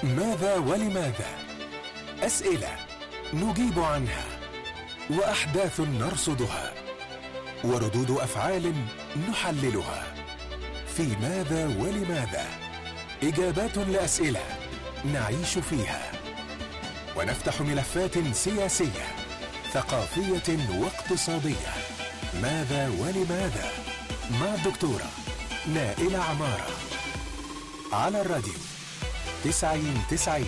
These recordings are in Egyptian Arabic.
ماذا ولماذا اسئله نجيب عنها واحداث نرصدها وردود افعال نحللها في ماذا ولماذا اجابات لاسئله نعيش فيها ونفتح ملفات سياسيه ثقافيه واقتصاديه ماذا ولماذا مع الدكتوره نائله عماره على الراديو تسعين تسعين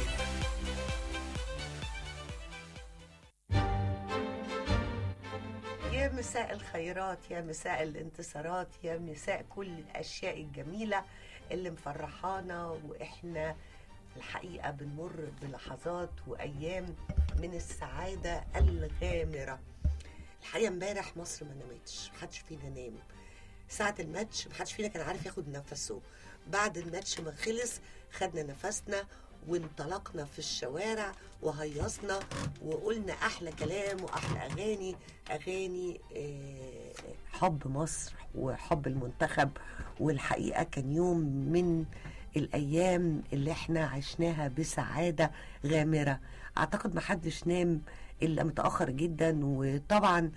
يا مساء الخيرات يا مساء الانتصارات يا مساء كل الأشياء الجميلة اللي مفرحانا وإحنا الحقيقة بنمر بلحظات وأيام من السعادة الغامرة الحقيقة امبارح مصر ما نامتش محدش فينا نام ساعة الماتش محدش فينا كان عارف ياخد نفسه بعد الماتش ما خلص خدنا نفسنا وانطلقنا في الشوارع وهيصنا وقلنا احلى كلام واحلى اغاني اغاني آه، حب مصر وحب المنتخب والحقيقه كان يوم من الايام اللي احنا عشناها بسعاده غامره اعتقد ما حدش نام الا متاخر جدا وطبعا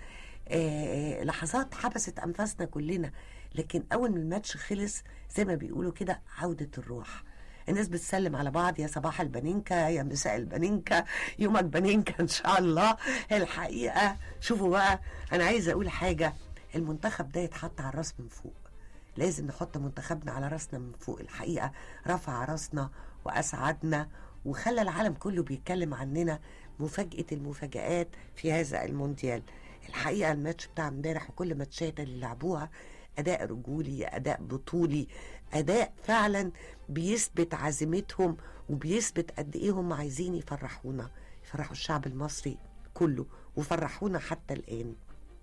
آه، لحظات حبست انفاسنا كلنا لكن اول ما الماتش خلص زي ما بيقولوا كده عوده الروح الناس بتسلم على بعض يا صباح البنينكا يا مساء البنينكا يومك بنينكا ان شاء الله الحقيقه شوفوا بقى انا عايزه اقول حاجه المنتخب ده يتحط على الراس من فوق لازم نحط منتخبنا على راسنا من فوق الحقيقه رفع راسنا واسعدنا وخلى العالم كله بيتكلم عننا مفاجاه المفاجآت في هذا المونديال الحقيقه الماتش بتاع امبارح وكل ماتشات اللي لعبوها اداء رجولي اداء بطولي اداء فعلا بيثبت عزيمتهم وبيثبت قد ايه هم عايزين يفرحونا يفرحوا الشعب المصري كله وفرحونا حتى الان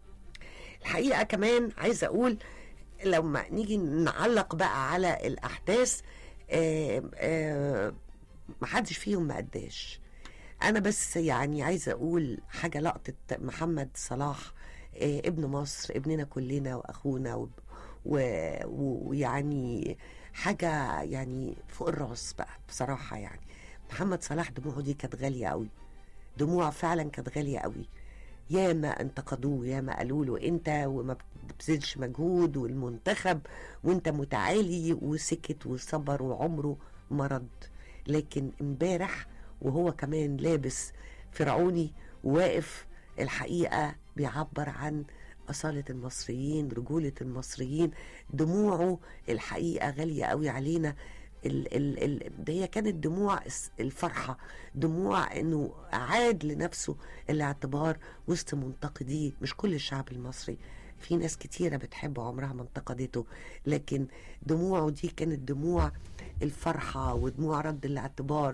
الحقيقه كمان عايزه اقول لما نيجي نعلق بقى على الاحداث آه، آه، محدش فيهم ما قداش انا بس يعني عايزه اقول حاجه لقطه محمد صلاح آه، ابن مصر ابننا كلنا واخونا و- و- و- ويعني حاجه يعني فوق الراس بقى بصراحه يعني محمد صلاح دموعه دي كانت غاليه قوي دموع فعلا كانت غاليه قوي ياما انتقدوه ياما قالوا له انت وما بتبذلش مجهود والمنتخب وانت متعالي وسكت وصبر وعمره ما رد لكن امبارح وهو كمان لابس فرعوني واقف الحقيقه بيعبر عن أصالة المصريين رجولة المصريين دموعه الحقيقة غالية قوي علينا ال ال ال ده هي كانت دموع الس- الفرحة دموع انه عاد لنفسه الاعتبار وسط منتقديه مش كل الشعب المصري في ناس كتيرة بتحبه عمرها ما انتقدته لكن دموعه دي كانت دموع الفرحة ودموع رد الاعتبار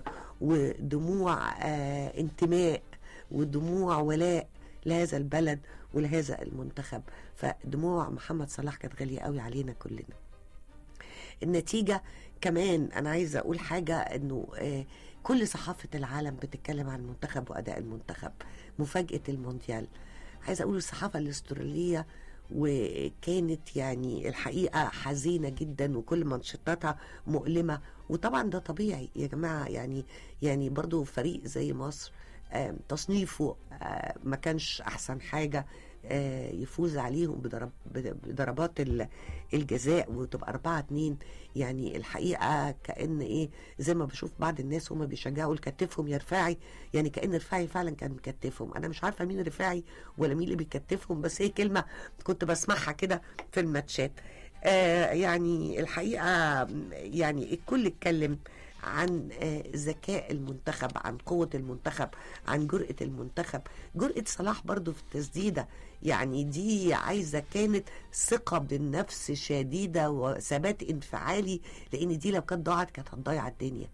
ودموع آه انتماء ودموع ولاء لهذا البلد ولهذا المنتخب فدموع محمد صلاح كانت غالية قوي علينا كلنا النتيجة كمان أنا عايزة أقول حاجة أنه آه، كل صحافة العالم بتتكلم عن المنتخب وأداء المنتخب مفاجأة المونديال عايزة أقول الصحافة الأسترالية وكانت يعني الحقيقة حزينة جدا وكل منشطاتها مؤلمة وطبعا ده طبيعي يا جماعة يعني يعني برضو فريق زي مصر آه، تصنيفه آه، ما كانش أحسن حاجة آه، يفوز عليهم بضرب بضربات ال- الجزاء وتبقى 4 2 يعني الحقيقه كان ايه زي ما بشوف بعض الناس هم بيشجعوا الكتفهم يا رفاعي يعني كان رفاعي فعلا كان مكتفهم انا مش عارفه مين رفاعي ولا مين اللي بيكتفهم بس هي كلمه كنت بسمعها كده في الماتشات آه يعني الحقيقه يعني الكل اتكلم عن آه، ذكاء المنتخب عن قوة المنتخب عن جرأة المنتخب جرأة صلاح برضو في التسديدة يعني دي عايزة كانت ثقة بالنفس شديدة وثبات انفعالي لأن دي لو كانت ضاعت كانت هتضيع الدنيا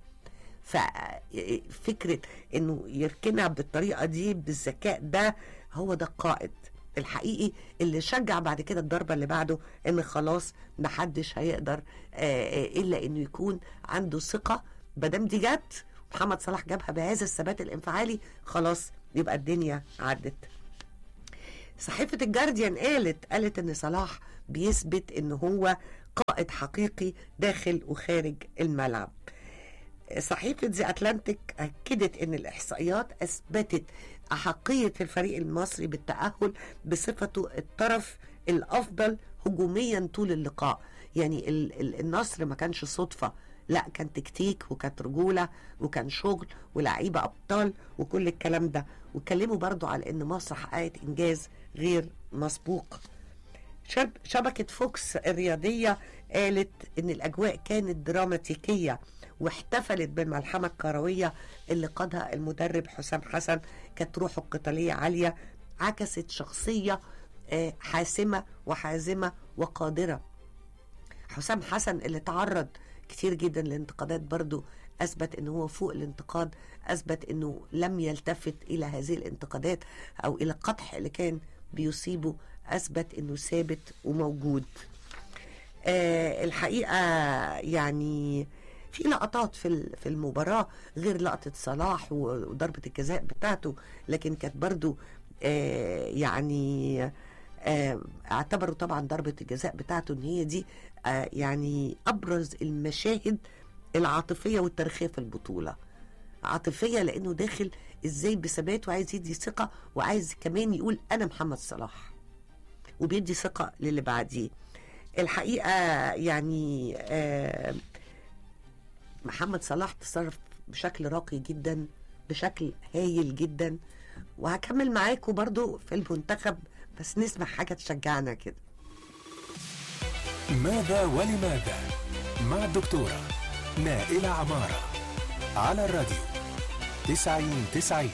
ففكرة انه يركنها بالطريقة دي بالذكاء ده هو ده القائد الحقيقي اللي شجع بعد كده الضربة اللي بعده ان خلاص محدش هيقدر آه، آه، الا انه يكون عنده ثقة مادام دي جت محمد صلاح جابها بهذا الثبات الانفعالي خلاص يبقى الدنيا عدت صحيفة الجارديان قالت قالت ان صلاح بيثبت ان هو قائد حقيقي داخل وخارج الملعب صحيفة ذا أتلانتيك أكدت أن الإحصائيات أثبتت أحقية الفريق المصري بالتأهل بصفته الطرف الأفضل هجوميا طول اللقاء يعني ال- ال- النصر ما كانش صدفة لا كان تكتيك وكانت رجولة وكان شغل ولاعيبة أبطال وكل الكلام ده واتكلموا برضو على أن مصر حققت إنجاز غير مسبوق شب شبكة فوكس الرياضية قالت إن الأجواء كانت دراماتيكية واحتفلت بالملحمة الكروية اللي قادها المدرب حسام حسن كانت روحه القتالية عالية عكست شخصية آه، حاسمة وحازمة وقادرة حسام حسن اللي تعرض كتير جدا لانتقادات برضو اثبت انه هو فوق الانتقاد اثبت انه لم يلتفت الى هذه الانتقادات او الى القدح اللي كان بيصيبه اثبت انه ثابت وموجود آه الحقيقه يعني في لقطات في ال- في المباراه غير لقطه صلاح و- وضربه الجزاء بتاعته لكن كانت برضو آه يعني آه اعتبروا طبعا ضربه الجزاء بتاعته ان هي دي آه يعني ابرز المشاهد العاطفيه والتاريخيه في البطوله عاطفيه لانه داخل ازاي بثبات وعايز يدي ثقه وعايز كمان يقول انا محمد صلاح وبيدي ثقه للي بعديه الحقيقه يعني آه محمد صلاح تصرف بشكل راقي جدا بشكل هايل جدا وهكمل معاكم برضو في المنتخب بس نسمع حاجه تشجعنا كده ماذا ولماذا مع الدكتورة نائلة عمارة على الراديو تسعين تسعين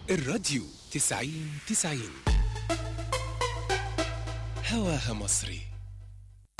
الراديو تسعين تسعين هواها مصري